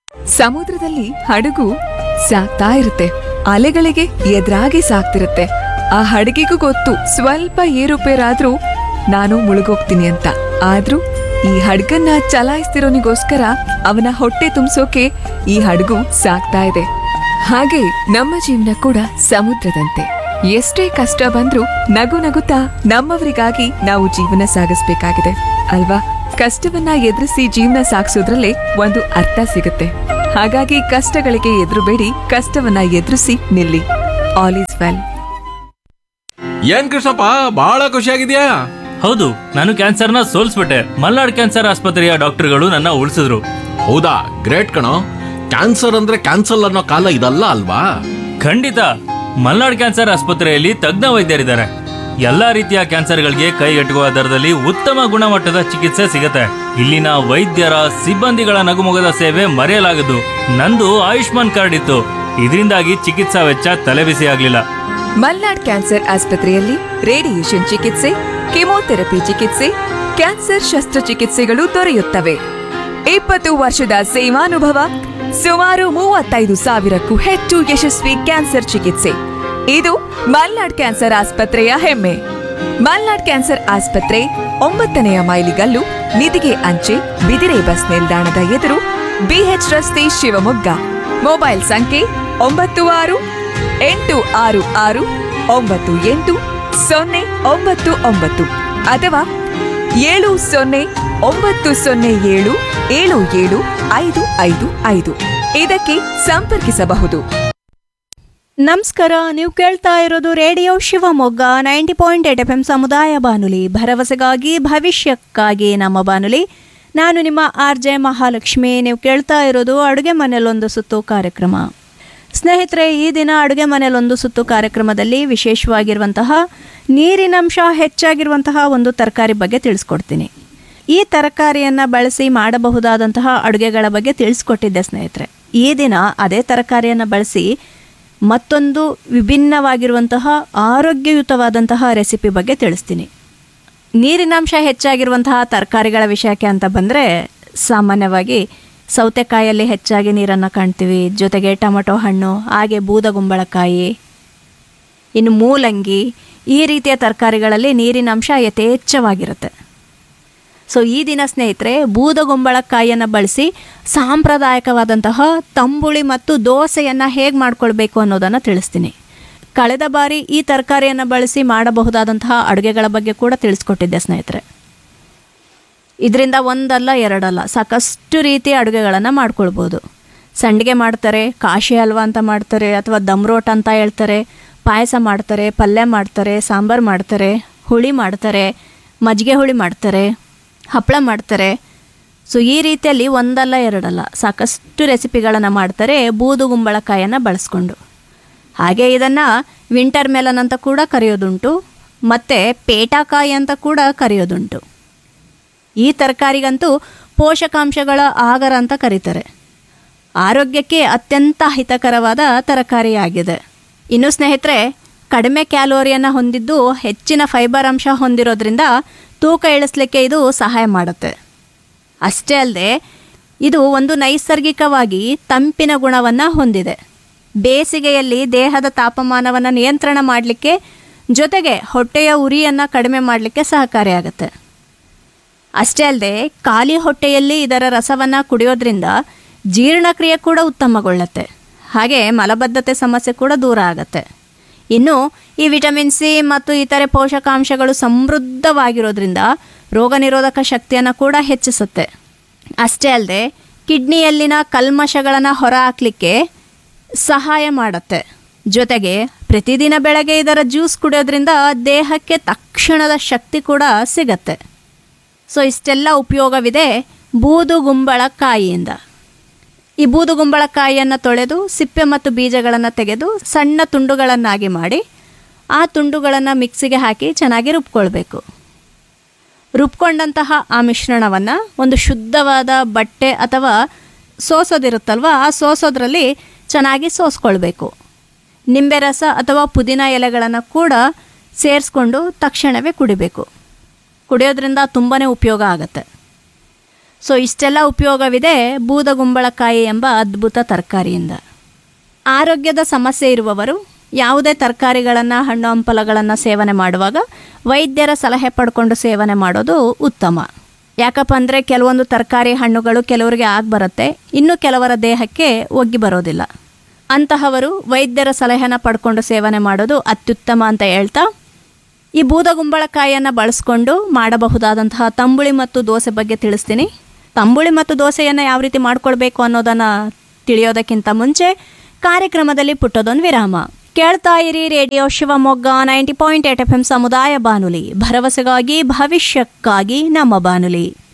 ಸಮುದ್ರದಲ್ಲಿ ಹಡಗು ಸಾಗ್ತಾ ಇರುತ್ತೆ ಅಲೆಗಳಿಗೆ ಎದುರಾಗಿ ಸಾಗ್ತಿರುತ್ತೆ ಆ ಹಡಗಿಗೂ ಗೊತ್ತು ಸ್ವಲ್ಪ ಏರುಪೇರಾದ್ರೂ ನಾನು ಮುಳುಗೋಗ್ತೀನಿ ಅಂತ ಆದ್ರೂ ಈ ಹಡಗನ್ನ ಚಲಾಯಿಸ್ತಿರೋನಿಗೋಸ್ಕರ ಅವನ ಹೊಟ್ಟೆ ತುಂಬಿಸೋಕೆ ಈ ಹಡಗು ಸಾಗ್ತಾ ಇದೆ ಹಾಗೆ ನಮ್ಮ ಜೀವನ ಕೂಡ ಸಮುದ್ರದಂತೆ ಎಷ್ಟೇ ಕಷ್ಟ ಬಂದ್ರೂ ನಗು ನಗುತ್ತಾ ನಮ್ಮವರಿಗಾಗಿ ನಾವು ಜೀವನ ಸಾಗಿಸ್ಬೇಕಾಗಿದೆ ಅಲ್ವಾ ಕಷ್ಟವನ್ನ ಎದುರಿಸಿ ಜೀವನ ಸಾಗಿಸೋದ್ರಲ್ಲೇ ಒಂದು ಅರ್ಥ ಸಿಗುತ್ತೆ ಹಾಗಾಗಿ ಕಷ್ಟಗಳಿಗೆ ಎದುರುಬೇಡಿ ಕಷ್ಟವನ್ನ ಎದುರಿಸಿ ನಿಲ್ಲಿ ಆಲ್ ಈಸ್ ವೆಲ್ ಏನ್ ಕೃಷ್ಣಪ್ಪ ಬಹಳ ಖುಷಿಯಾಗಿದ್ಯಾ ಹೌದು ನಾನು ಕ್ಯಾನ್ಸರ್ನ ಸೋಲ್ಸ್ಬಿಟ್ಟೆ ಮಲ್ನಾಡ್ ಕ್ಯಾನ್ಸರ್ ಆಸ್ಪತ್ರೆಯ ಡಾಕ್ಟರ್ಗಳು ನನ್ನ ಉಳಿಸಿದ್ರು ಹೌದಾ ಗ್ರೇಟ್ ಕಣೋ ಕ್ಯಾನ್ಸರ್ ಅಂದ್ರೆ ಕ್ಯಾನ್ಸಲ್ ಅನ್ನೋ ಕಾಲ ಇದಲ್ಲ ಅಲ್ವಾ ಖಂಡಿತ ಮಲ್ನಾಡ್ ಕ್ಯಾನ್ಸರ್ ಆಸ್ಪತ್ರೆಯಲ್ಲಿ ತಜ್ಞ ವೈದ್ಯರಿದ್ದಾರೆ ಎಲ್ಲಾ ರೀತಿಯ ಕ್ಯಾನ್ಸರ್ಗಳಿಗೆ ಕೈಗೆಟುಕುವ ದರದಲ್ಲಿ ಉತ್ತಮ ಗುಣಮಟ್ಟದ ಚಿಕಿತ್ಸೆ ಸಿಗುತ್ತೆ ಇಲ್ಲಿನ ವೈದ್ಯರ ಸಿಬ್ಬಂದಿಗಳ ನಗುಮೊಗದ ಸೇವೆ ಮರೆಯಲಾಗದು ನಂದು ಆಯುಷ್ಮಾನ್ ಕಾರ್ಡ್ ಇತ್ತು ಇದರಿಂದಾಗಿ ಚಿಕಿತ್ಸಾ ವೆಚ್ಚ ತಲೆಬಿಸಿ ಆಗ್ಲಿಲ್ಲ ಮಲ್ನಾಡ್ ಕ್ಯಾನ್ಸರ್ ಆಸ್ಪತ್ರೆಯಲ್ಲಿ ರೇಡಿಯೇಷನ್ ಚಿಕಿತ್ಸೆ ಕೆಮೊಥೆರಪಿ ಚಿಕಿತ್ಸೆ ಕ್ಯಾನ್ಸರ್ ಶಸ್ತ್ರಚಿಕಿತ್ಸೆಗಳು ದೊರೆಯುತ್ತವೆ ಇಪ್ಪತ್ತು ವರ್ಷದ ಸೇವಾನುಭವ ಸುಮಾರು ಮೂವತ್ತೈದು ಸಾವಿರಕ್ಕೂ ಹೆಚ್ಚು ಯಶಸ್ವಿ ಕ್ಯಾನ್ಸರ್ ಚಿಕಿತ್ಸೆ ಇದು ಮಲ್ನಾಡ್ ಕ್ಯಾನ್ಸರ್ ಆಸ್ಪತ್ರೆಯ ಹೆಮ್ಮೆ ಮಲ್ನಾಡ್ ಕ್ಯಾನ್ಸರ್ ಆಸ್ಪತ್ರೆ ಒಂಬತ್ತನೆಯ ಮೈಲಿಗಲ್ಲು ನಿಧಿಗೆ ಅಂಚೆ ಬಿದಿರೆ ಬಸ್ ನಿಲ್ದಾಣದ ಎದುರು ಬಿಎಚ್ ರಸ್ತೆ ಶಿವಮೊಗ್ಗ ಮೊಬೈಲ್ ಸಂಖ್ಯೆ ಒಂಬತ್ತು ಆರು ಎಂಟು ಆರು ಆರು ಒಂಬತ್ತು ಎಂಟು ಸೊನ್ನೆ ಒಂಬತ್ತು ಒಂಬತ್ತು ಅಥವಾ ಏಳು ಸೊನ್ನೆ ಒಂಬತ್ತು ಸೊನ್ನೆ ಏಳು ಏಳು ಏಳು ಐದು ಐದು ಐದು ಇದಕ್ಕೆ ಸಂಪರ್ಕಿಸಬಹುದು ನಮಸ್ಕಾರ ನೀವು ಕೇಳ್ತಾ ಇರೋದು radio Shivamogga ninety point eight F M ಸಮುದಾಯ ಬಾನುಲಿ ಭರವಸೆಗಾಗಿ ಭವಿಷ್ಯಕ್ಕಾಗಿ ನಮ್ಮ ಬಾನುಲಿ ನಾನು ನಿಮ್ಮ ಆರ್ ಜೆ ಮಹಾಲಕ್ಷ್ಮಿ ನೀವು ಕೇಳ್ತಾ ಇರೋದು ಅಡುಗೆ ಮನೆಯಲ್ಲೊಂದು ಸುತ್ತು ಕಾರ್ಯಕ್ರಮ ಸ್ನೇಹಿತರೆ ಈ ದಿನ ಅಡುಗೆ ಮನೆಯಲ್ಲೊಂದು ಸುತ್ತು ಕಾರ್ಯಕ್ರಮದಲ್ಲಿ ವಿಶೇಷವಾಗಿರುವಂತಹ ನೀರಿನಂಶ ಹೆಚ್ಚಾಗಿರುವಂತಹ ಒಂದು ತರಕಾರಿ ಬಗ್ಗೆ ತಿಳಿಸ್ಕೊಡ್ತೀನಿ ಈ ತರಕಾರಿಯನ್ನು ಬಳಸಿ ಮಾಡಬಹುದಾದಂತಹ ಅಡುಗೆಗಳ ಬಗ್ಗೆ ತಿಳಿಸ್ಕೊಟ್ಟಿದ್ದೆ ಸ್ನೇಹಿತರೆ ಈ ದಿನ ಅದೇ ತರಕಾರಿಯನ್ನು ಬಳಸಿ ಮತ್ತೊಂದು ವಿಭಿನ್ನವಾಗಿರುವಂತಹ ಆರೋಗ್ಯಯುತವಾದಂತಹ ರೆಸಿಪಿ ಬಗ್ಗೆ ತಿಳಿಸ್ತೀನಿ ನೀರಿನಾಂಶ ಹೆಚ್ಚಾಗಿರುವಂತಹ ತರಕಾರಿಗಳ ವಿಷಯಕ್ಕೆ ಅಂತ ಬಂದರೆ ಸಾಮಾನ್ಯವಾಗಿ ಸೌತೆಕಾಯಲ್ಲಿ ಹೆಚ್ಚಾಗಿ ನೀರನ್ನು ಕಾಣ್ತೀವಿ ಜೊತೆಗೆ ಟೊಮಟೊ ಹಣ್ಣು ಹಾಗೆ ಬೂದಗುಂಬಳಕಾಯಿ ಇನ್ನು ಮೂಲಂಗಿ ಈ ರೀತಿಯ ತರಕಾರಿಗಳಲ್ಲಿ ನೀರಿನಾಂಶ ಯಥೇಚ್ಛವಾಗಿರುತ್ತೆ ಸೊ ಈ ದಿನ ಸ್ನೇಹಿತರೆ ಬೂದಗುಂಬಳಕಾಯಿಯನ್ನು ಬಳಸಿ ಸಾಂಪ್ರದಾಯಿಕವಾದಂತಹ ತಂಬುಳಿ ಮತ್ತು ದೋಸೆಯನ್ನು ಹೇಗೆ ಮಾಡ್ಕೊಳ್ಬೇಕು ಅನ್ನೋದನ್ನು ತಿಳಿಸ್ತೀನಿ ಕಳೆದ ಬಾರಿ ಈ ತರಕಾರಿಯನ್ನು ಬಳಸಿ ಮಾಡಬಹುದಾದಂತಹ ಅಡುಗೆಗಳ ಬಗ್ಗೆ ಕೂಡ ತಿಳಿಸ್ಕೊಟ್ಟಿದ್ದೆ ಸ್ನೇಹಿತರೆ ಇದರಿಂದ ಒಂದಲ್ಲ ಎರಡಲ್ಲ ಸಾಕಷ್ಟು ರೀತಿಯ ಅಡುಗೆಗಳನ್ನು ಮಾಡ್ಕೊಳ್ಬೋದು ಸಂಡಿಗೆ ಮಾಡ್ತಾರೆ ಕಾಶಿ ಹಲ್ವಾ ಅಂತ ಮಾಡ್ತಾರೆ ಅಥವಾ ದಮ್ ರೋಟ್ ಅಂತ ಹೇಳ್ತಾರೆ ಪಾಯಸ ಮಾಡ್ತಾರೆ ಪಲ್ಯ ಮಾಡ್ತಾರೆ ಸಾಂಬಾರು ಮಾಡ್ತಾರೆ ಹುಳಿ ಮಾಡ್ತಾರೆ ಮಜ್ಜಿಗೆ ಹುಳಿ ಮಾಡ್ತಾರೆ ಹಪ್ಪಳ ಮಾಡ್ತಾರೆ ಸೊ ಈ ರೀತಿಯಲ್ಲಿ ಒಂದಲ್ಲ ಎರಡಲ್ಲ ಸಾಕಷ್ಟು ರೆಸಿಪಿಗಳನ್ನು ಮಾಡ್ತಾರೆ ಬೂದುಗುಂಬಳಕಾಯನ್ನು ಬಳಸ್ಕೊಂಡು ಹಾಗೆ ಇದನ್ನು ವಿಂಟರ್ ಮೆಲನ್ ಅಂತ ಕೂಡ ಕರೆಯೋದುಂಟು ಮತ್ತು ಪೇಟಾಕಾಯಿ ಅಂತ ಕೂಡ ಕರೆಯೋದುಂಟು ಈ ತರಕಾರಿಗಂತೂ ಪೋಷಕಾಂಶಗಳ ಆಗರ ಅಂತ ಕರೀತಾರೆ ಆರೋಗ್ಯಕ್ಕೆ ಅತ್ಯಂತ ಹಿತಕರವಾದ ತರಕಾರಿಯಾಗಿದೆ ಇನ್ನು ಸ್ನೇಹಿತರೆ ಕಡಿಮೆ ಕ್ಯಾಲೋರಿಯನ್ನು ಹೊಂದಿದ್ದು ಹೆಚ್ಚಿನ ಫೈಬರ್ ಅಂಶ ಹೊಂದಿರೋದ್ರಿಂದ ತೂಕ ಇಳಿಸ್ಲಿಕ್ಕೆ ಇದು ಸಹಾಯ ಮಾಡುತ್ತೆ ಅಷ್ಟೇ ಅಲ್ಲದೆ ಇದು ಒಂದು ನೈಸರ್ಗಿಕವಾಗಿ ತಂಪಿನ ಗುಣವನ್ನು ಹೊಂದಿದೆ ಬೇಸಿಗೆಯಲ್ಲಿ ದೇಹದ ತಾಪಮಾನವನ್ನು ನಿಯಂತ್ರಣ ಮಾಡಲಿಕ್ಕೆ ಜೊತೆಗೆ ಹೊಟ್ಟೆಯ ಉರಿಯನ್ನು ಕಡಿಮೆ ಮಾಡಲಿಕ್ಕೆ ಸಹಕಾರಿಯಾಗುತ್ತೆ ಅಷ್ಟೇ ಅಲ್ಲದೆ ಖಾಲಿ ಹೊಟ್ಟೆಯಲ್ಲಿ ಇದರ ರಸವನ್ನು ಕುಡಿಯೋದ್ರಿಂದ ಜೀರ್ಣಕ್ರಿಯೆ ಕೂಡ ಉತ್ತಮಗೊಳ್ಳುತ್ತೆ ಹಾಗೆ ಮಲಬದ್ಧತೆ ಸಮಸ್ಯೆ ಕೂಡ ದೂರ ಆಗುತ್ತೆ ಇನ್ನು ಈ ವಿಟಮಿನ್ ಸಿ ಮತ್ತು ಇತರೆ ಪೋಷಕಾಂಶಗಳು ಸಮೃದ್ಧವಾಗಿರೋದ್ರಿಂದ ರೋಗ ನಿರೋಧಕ ಶಕ್ತಿಯನ್ನು ಕೂಡ ಹೆಚ್ಚಿಸುತ್ತೆ ಅಷ್ಟೇ ಅಲ್ಲದೆ ಕಿಡ್ನಿಯಲ್ಲಿನ ಕಲ್ಮಶಗಳನ್ನು ಹೊರಹಾಕಲಿಕ್ಕೆ ಸಹಾಯ ಮಾಡುತ್ತೆ ಜೊತೆಗೆ ಪ್ರತಿದಿನ ಬೆಳಗ್ಗೆ ಇದರ ಜ್ಯೂಸ್ ಕುಡಿಯೋದ್ರಿಂದ ದೇಹಕ್ಕೆ ತಕ್ಷಣದ ಶಕ್ತಿ ಕೂಡ ಸಿಗತ್ತೆ ಸೊ ಇಷ್ಟೆಲ್ಲ ಉಪಯೋಗವಿದೆ ಬೂದುಗುಂಬಳಕಾಯಿಯಿಂದ ಈ ಬೂದುಗುಂಬಳಕಾಯಿಯನ್ನು ತೊಳೆದು ಸಿಪ್ಪೆ ಮತ್ತು ಬೀಜಗಳನ್ನು ತೆಗೆದು ಸಣ್ಣ ತುಂಡುಗಳನ್ನಾಗಿ ಮಾಡಿ ಆ ತುಂಡುಗಳನ್ನು ಮಿಕ್ಸಿಗೆ ಹಾಕಿ ಚೆನ್ನಾಗಿ ರುಬ್ಕೊಳ್ಬೇಕು ರುಬ್ಕೊಂಡಂತಹ ಆ ಮಿಶ್ರಣವನ್ನು ಒಂದು ಶುದ್ಧವಾದ ಬಟ್ಟೆ ಅಥವಾ ಸೋಸೋದಿರುತ್ತಲ್ವ ಆ ಸೋಸೋದ್ರಲ್ಲಿ ಚೆನ್ನಾಗಿ ಸೋಸ್ಕೊಳ್ಬೇಕು ನಿಂಬೆ ರಸ ಅಥವಾ ಪುದೀನ ಎಲೆಗಳನ್ನು ಕೂಡ ಸೇರಿಸ್ಕೊಂಡು ತಕ್ಷಣವೇ ಕುಡಿಬೇಕು ಕುಡಿಯೋದ್ರಿಂದ ತುಂಬಾ ಉಪಯೋಗ ಆಗುತ್ತೆ ಸೊ ಇಷ್ಟೆಲ್ಲ ಉಪಯೋಗವಿದೆ ಬೂದಗುಂಬಳಕಾಯಿ ಎಂಬ ಅದ್ಭುತ ತರಕಾರಿಯಿಂದ ಆರೋಗ್ಯದ ಸಮಸ್ಯೆ ಇರುವವರು ಯಾವುದೇ ತರಕಾರಿಗಳನ್ನು ಹಣ್ಣು ಹಂಪಲಗಳನ್ನು ಸೇವನೆ ಮಾಡುವಾಗ ವೈದ್ಯರ ಸಲಹೆ ಪಡ್ಕೊಂಡು ಸೇವನೆ ಮಾಡೋದು ಉತ್ತಮ ಯಾಕಪ್ಪ ಅಂದರೆ ಕೆಲವೊಂದು ತರಕಾರಿ ಹಣ್ಣುಗಳು ಕೆಲವರಿಗೆ ಆಗಿ ಬರುತ್ತೆ ಇನ್ನು ಕೆಲವರ ದೇಹಕ್ಕೆ ಒಗ್ಗಿ ಬರೋದಿಲ್ಲ ಅಂತಹವರು ವೈದ್ಯರ ಸಲಹೆನ ಪಡ್ಕೊಂಡು ಸೇವನೆ ಮಾಡೋದು ಅತ್ಯುತ್ತಮ ಅಂತ ಹೇಳ್ತಾ ಈ ಬೂದಗುಂಬಳಕಾಯಿಯನ್ನು ಬಳಸ್ಕೊಂಡು ಮಾಡಬಹುದಾದಂತಹ ತಂಬುಳಿ ಮತ್ತು ದೋಸೆ ಬಗ್ಗೆ ತಿಳಿಸ್ತೀನಿ ತಂಬುಳಿ ಮತ್ತು ದೋಸೆಯನ್ನು ಯಾವ ರೀತಿ ಮಾಡ್ಕೊಳ್ಬೇಕು ಅನ್ನೋದನ್ನು ತಿಳಿಯೋದಕ್ಕಿಂತ ಮುಂಚೆ ಕಾರ್ಯಕ್ರಮದಲ್ಲಿ ಪುಟ್ಟದೊಂದು ವಿರಾಮ ಕೇಳ್ತಾ ಇರಿ radio Shivamogga ninety point eight F M ಸಮುದಾಯ ಬಾನುಲಿ ಭರವಸೆಗಾಗಿ ಭವಿಷ್ಯಕ್ಕಾಗಿ ನಮ್ಮ ಬಾನುಲಿ